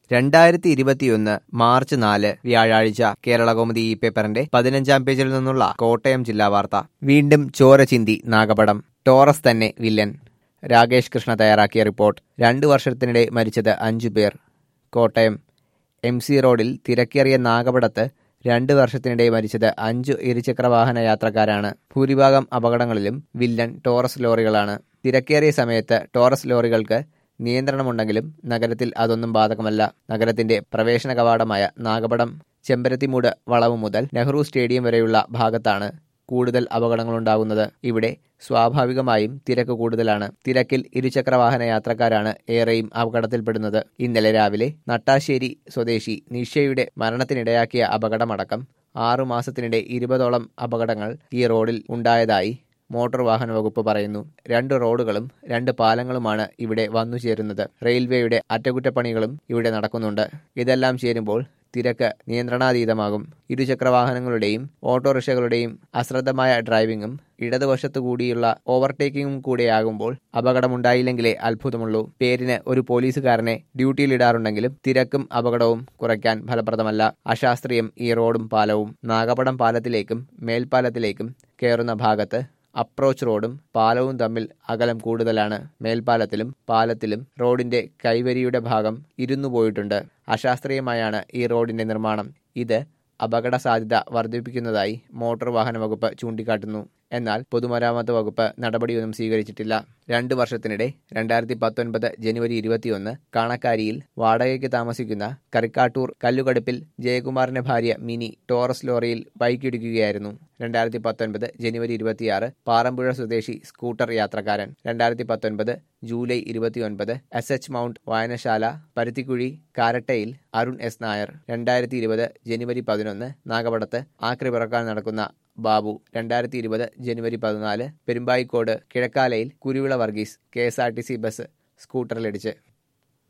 രണ്ടായിരത്തി ഇരുപത്തിയൊന്ന് മാർച്ച് നാല് വ്യാഴാഴ്ച കേരളകൗമുദി ഈ പേപ്പറിന്റെ പതിനഞ്ചാം പേജിൽ നിന്നുള്ള കോട്ടയം ജില്ലാ വാർത്ത വീണ്ടും ചോര ചിന്തി നാഗപടം ടോറസ് തന്നെ വില്ലൻ രാകേഷ് കൃഷ്ണ തയ്യാറാക്കിയ റിപ്പോർട്ട് രണ്ടു വർഷത്തിനിടെ മരിച്ചത് അഞ്ചു പേർ കോട്ടയം എം സി റോഡിൽ തിരക്കേറിയ നാഗപടത്ത് രണ്ട് വർഷത്തിനിടെ മരിച്ചത് അഞ്ചു ഇരുചക്രവാഹന യാത്രക്കാരാണ് ഭൂരിഭാഗം അപകടങ്ങളിലും വില്ലൻ ടോറസ് ലോറികളാണ് തിരക്കേറിയ സമയത്ത് ടോറസ് ലോറികൾക്ക് നിയന്ത്രണമുണ്ടെങ്കിലും നഗരത്തിൽ അതൊന്നും ബാധകമല്ല നഗരത്തിന്റെ പ്രവേശന കവാടമായ നാഗപടം ചെമ്പരത്തിമൂട് വളവ് മുതൽ നെഹ്റു സ്റ്റേഡിയം വരെയുള്ള ഭാഗത്താണ് കൂടുതൽ അപകടങ്ങളുണ്ടാകുന്നത് ഇവിടെ സ്വാഭാവികമായും തിരക്ക് കൂടുതലാണ് തിരക്കിൽ ഇരുചക്രവാഹന യാത്രക്കാരാണ് ഏറെയും അപകടത്തിൽപ്പെടുന്നത് ഇന്നലെ രാവിലെ നട്ടാശ്ശേരി സ്വദേശി നിഷയുടെ മരണത്തിനിടയാക്കിയ അപകടമടക്കം ആറു മാസത്തിനിടെ ഇരുപതോളം അപകടങ്ങൾ ഈ റോഡിൽ ഉണ്ടായതായി മോട്ടോർ വാഹന വകുപ്പ് പറയുന്നു രണ്ട് റോഡുകളും രണ്ട് പാലങ്ങളുമാണ് ഇവിടെ വന്നു ചേരുന്നത് റെയിൽവേയുടെ അറ്റകുറ്റപ്പണികളും ഇവിടെ നടക്കുന്നുണ്ട് ഇതെല്ലാം ചേരുമ്പോൾ തിരക്ക് നിയന്ത്രണാതീതമാകും ഇരുചക്രവാഹനങ്ങളുടെയും ഓട്ടോറിക്ഷകളുടെയും അശ്രദ്ധമായ ഡ്രൈവിംഗും ഇടതുവശത്തു കൂടിയുള്ള ഓവർടേക്കിംഗും കൂടെയാകുമ്പോൾ അപകടമുണ്ടായില്ലെങ്കിലേ അത്ഭുതമുള്ളൂ പേരിന് ഒരു പോലീസുകാരനെ ഡ്യൂട്ടിയിലിടാറുണ്ടെങ്കിലും തിരക്കും അപകടവും കുറയ്ക്കാൻ ഫലപ്രദമല്ല അശാസ്ത്രീയം ഈ റോഡും പാലവും നാഗപടം പാലത്തിലേക്കും മേൽപ്പാലത്തിലേക്കും കയറുന്ന ഭാഗത്ത് അപ്രോച്ച് റോഡും പാലവും തമ്മിൽ അകലം കൂടുതലാണ് മേൽപ്പാലത്തിലും പാലത്തിലും റോഡിന്റെ കൈവരിയുടെ ഭാഗം ഇരുന്നുപോയിട്ടുണ്ട് അശാസ്ത്രീയമായാണ് ഈ റോഡിന്റെ നിർമ്മാണം ഇത് അപകട സാധ്യത വർദ്ധിപ്പിക്കുന്നതായി മോട്ടോർ വാഹന വകുപ്പ് ചൂണ്ടിക്കാട്ടുന്നു എന്നാൽ പൊതുമരാമത്ത് വകുപ്പ് നടപടിയൊന്നും സ്വീകരിച്ചിട്ടില്ല രണ്ടു വർഷത്തിനിടെ രണ്ടായിരത്തി പത്തൊൻപത് ജനുവരി ഇരുപത്തിയൊന്ന് കാണക്കാരിയിൽ വാടകയ്ക്ക് താമസിക്കുന്ന കറിക്കാട്ടൂർ കല്ലുകടുപ്പിൽ ജയകുമാറിന്റെ ഭാര്യ മിനി ടോറസ് ലോറിയിൽ ബൈക്കിടിക്കുകയായിരുന്നു രണ്ടായിരത്തി പത്തൊൻപത് ജനുവരി ഇരുപത്തിയാറ് പാറമ്പുഴ സ്വദേശി സ്കൂട്ടർ യാത്രക്കാരൻ രണ്ടായിരത്തി പത്തൊൻപത് ജൂലൈ ഇരുപത്തിയൊൻപത് എസ് എച്ച് മൗണ്ട് വായനശാല പരുത്തിക്കുഴി കാരട്ടയിൽ അരുൺ എസ് നായർ രണ്ടായിരത്തി ഇരുപത് ജനുവരി പതിനൊന്ന് നാഗപടത്ത് ആക്രി പിറക്കാൻ നടക്കുന്ന ബാബു രണ്ടായിരത്തി ഇരുപത് ജനുവരി പതിനാല് Perumbayikkad Kizhakkalayil Kuruvila Varghese K S R T C bus സ്കൂട്ടറിലിടിച്ച്